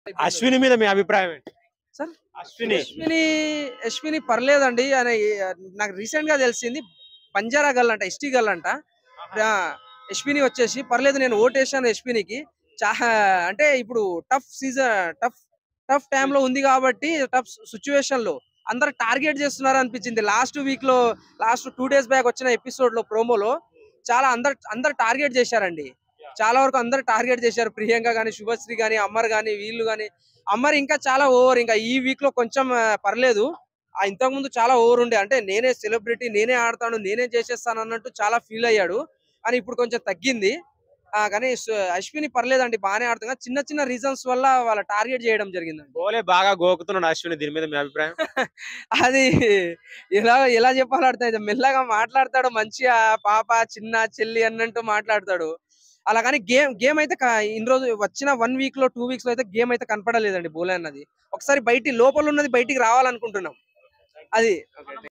అశ్విని మీద మీ అభిప్రాయం ఏంటి సార్? అశ్విని అశ్విని అశ్విని పర్లేదండి అని నాకు రీసెంట్ గా తెలిసింది బంజారా గల్ అంట ఎస్టీ గల్ అంట ఆ, అశ్విని వచ్చేసి పర్లేదు నేను ఓటేసాను అశ్వినికి చాలా అంటే ఇప్పుడు టఫ్ సీజన్ టఫ్ టఫ్ లో ఉంది కాబట్టి టఫ్ సిచ్యువేషన్ లో అందరు టార్గెట్ చేస్తున్నారు అనిపించింది లాస్ట్ వీక్ లో లాస్ట్ టూ డేస్ బ్యాక్ వచ్చిన ఎపిసోడ్ లో ప్రోమోలో చాలా అందరు అందరు టార్గెట్ చేశారండి చాలా వరకు అందరు టార్గెట్ చేశారు ప్రియాంక గానీ శుభశ్రీ గానీ అమ్మర్ గానీ వీళ్ళు గానీ అమ్మర్ ఇంకా చాలా ఓవర్ ఇంకా ఈ వీక్ లో కొంచెం ఆ, పర్లేదు ఆ ఇంతకు ముందు చాలా ఓవర్ ఉండే అంటే నేనే సెలబ్రిటీ నేనే ఆడతాను నేనే చేసేస్తాను అన్నట్టు చాలా ఫీల్ అయ్యాడు కానీ ఇప్పుడు కొంచెం తగ్గింది ఆ, కానీ సు- అశ్విని పర్లేదండి బాగానే ఆడుతున్నా చిన్న చిన్న రీజన్స్ వల్ల వాళ్ళ టార్గెట్ చేయడం జరిగిందండి గోలే బాగా గోకుతున్నాడు అశ్విని దీని మీద మీ అభిప్రాయం అది ఎలా ఎలా చెప్పాలి అర్థం అయితే మెల్లగా మాట్లాడతాడు మంచిగా పాప చిన్న చెల్లి అన్నట్టు మాట్లాడతాడు అలా కానీ గేమ్ గేమ్ అయితే క- ఇన్ని రోజు వచ్చిన వన్ వీక్ లో టూ వీక్స్ లో అయితే గేమ్ అయితే కనపడలేదండి బోలే అన్నది ఒకసారి బయటి లోపల ఉన్నది బయటికి రావాలనుకుంటున్నాం అది